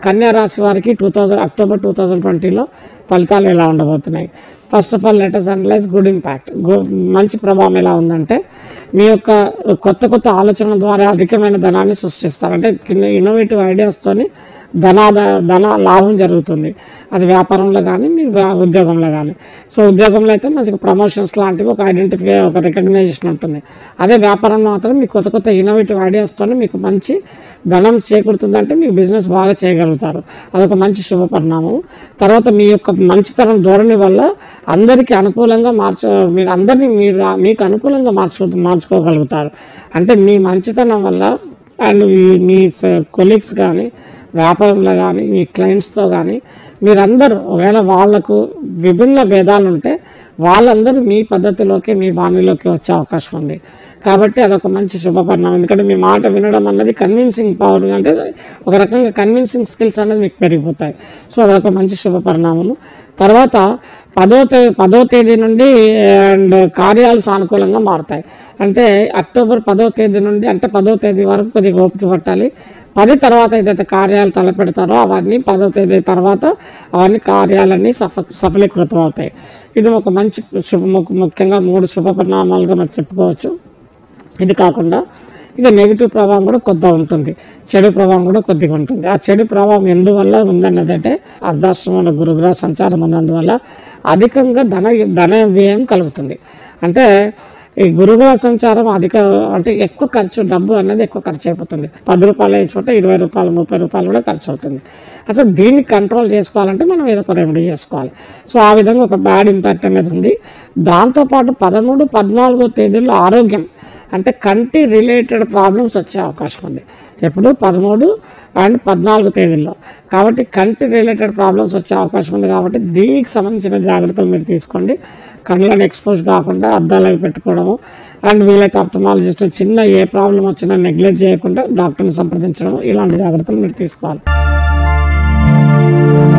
కన్యా రాశి వారికి two thousand October two thousand ట్వంటీలో ఫలితాలు ఎలా ఉండబోతున్నాయి first of all letters analyse good impact మంచి ప్రభావం ఎలా ఉందంటే మీ యొక్క కొత్త కొత్త ఆలోచనల ద్వారా అధికమైన ధనాన్ని సృష్టిస్తారు అంటే ఇన్నోవేటివ్ ఐడియాస్తోని ధనాద ధన లాభం జరుగుతుంది అది వ్యాపారంలో కానీ మీ వ్యా- ఉద్యోగంలో కానీ సో ఉద్యోగంలో అయితే మంచిగా ప్రమోషన్స్ లాంటివి ఒక ఐడెంటిఫై ఒక రికగ్నైజేషన్ ఉంటుంది అదే వ్యాపారంలో మాత్రం మీకు కొత్త కొత్త ఇన్నోవేటివ్ ఐడియాస్తోనే మీకు మంచి ధనం చేకూరుతుందంటే మీకు బిజినెస్ బాగా చేయగలుగుతారు అదొక మంచి శుభ పరిణామం తర్వాత మీ యొక్క మంచితనం ధోరణి వల్ల అందరికీ అనుకూలంగా మార్చ మీరు అందరినీ మీరు మీకు అనుకూలంగా మార్చు మార్చుకోగలుగుతారు అంటే మీ మంచితనం వల్ల అండ్ మీ- మీ కొలీగ్స్ కానీ వ్యాపారంలో కానీ మీ క్లయింట్స్తో కానీ మీరందరూ ఒకవేళ వాళ్లకు విభిన్న భేదాలు ఉంటే వాళ్ళందరూ మీ పద్ధతిలోకి మీ బాణీలోకి వచ్చే అవకాశం ఉంది కాబట్టి అదొక మంచి శుభ పరిణామం ఎందుకంటే మీ మాట వినడం అన్నది కన్విన్సింగ్ పవర్ అంటే ఒక రకంగా కన్విన్సింగ్ స్కిల్స్ అనేది మీకు పెరిగిపోతాయి సో అదొక మంచి శుభ పరిణామము తర్వాత పదో తేదీ పదో తేదీ నుండి అండ్ కార్యాలు సానుకూలంగా మారుతాయి అంటే అక్టోబర్ పదో తేదీ నుండి అంటే పదో తేదీ వరకు కొద్దిగా ఓపిక పట్టాలి పది తర్వాత ఏదైతే కార్యాలు తలపెడతారో అవన్నీ పదో తేదీ తర్వాత అవన్నీ కార్యాలన్నీ సఫ సఫలీకృతం అవుతాయి ఇది ఒక మంచి శుభ ము- ముఖ్యంగా మూడు శుభ పరిణామాలుగా మనం చెప్పుకోవచ్చు ఇది కాకుండా ఇక నెగిటివ్ ప్రభావం కూడా కొద్దిగా ఉంటుంది చెడు ప్రభావం కూడా కొద్దిగా ఉంటుంది ఆ చెడు ప్రభావం ఎందువల్ల ఉందన్నదంటే అర్ధాశ్రమంలో గురుగ్రహ సంచారం ఉన్నందువల్ల అధికంగా ధన ధన వ్యయం కలుగుతుంది అంటే ఈ గురుగ్రహ సంచారం అధిక అంటే ఎక్కువ ఖర్చు డబ్బు అనేది ఎక్కువ ఖర్చు అయిపోతుంది పది రూపాయలు అయ్యే చోట ఇరవై రూపాయలు ముప్పై రూపాయలు కూడా ఖర్చు అవుతుంది అసలు దీన్ని కంట్రోల్ చేసుకోవాలంటే మనం ఏదో ఒక రెమెడీ చేసుకోవాలి సో ఆ విధంగా ఒక బ్యాడ్ ఇంపాక్ట్ అనేది ఉంది దాంతోపాటు పదమూడు పద్నాలుగో తేదీల్లో ఆరోగ్యం అంటే కంటి రిలేటెడ్ ప్రాబ్లమ్స్ వచ్చే అవకాశం ఉంది ఎప్పుడు పదమూడు అండ్ పద్నాలుగు తేదీల్లో కాబట్టి కంటి రిలేటెడ్ ప్రాబ్లమ్స్ వచ్చే అవకాశం ఉంది కాబట్టి దీనికి సంబంధించిన జాగ్రత్తలు మీరు తీసుకోండి కళ్ళని ఎక్స్పోజ్ కాకుండా అద్దాలు అవి పెట్టుకోవడము అండ్ వీలైతే ఆప్టమాలజిస్ట్ చిన్న ఏ ప్రాబ్లం వచ్చినా నెగ్లెక్ట్ చేయకుండా డాక్టర్ని సంప్రదించడం ఇలాంటి జాగ్రత్తలు మీరు తీసుకోవాలి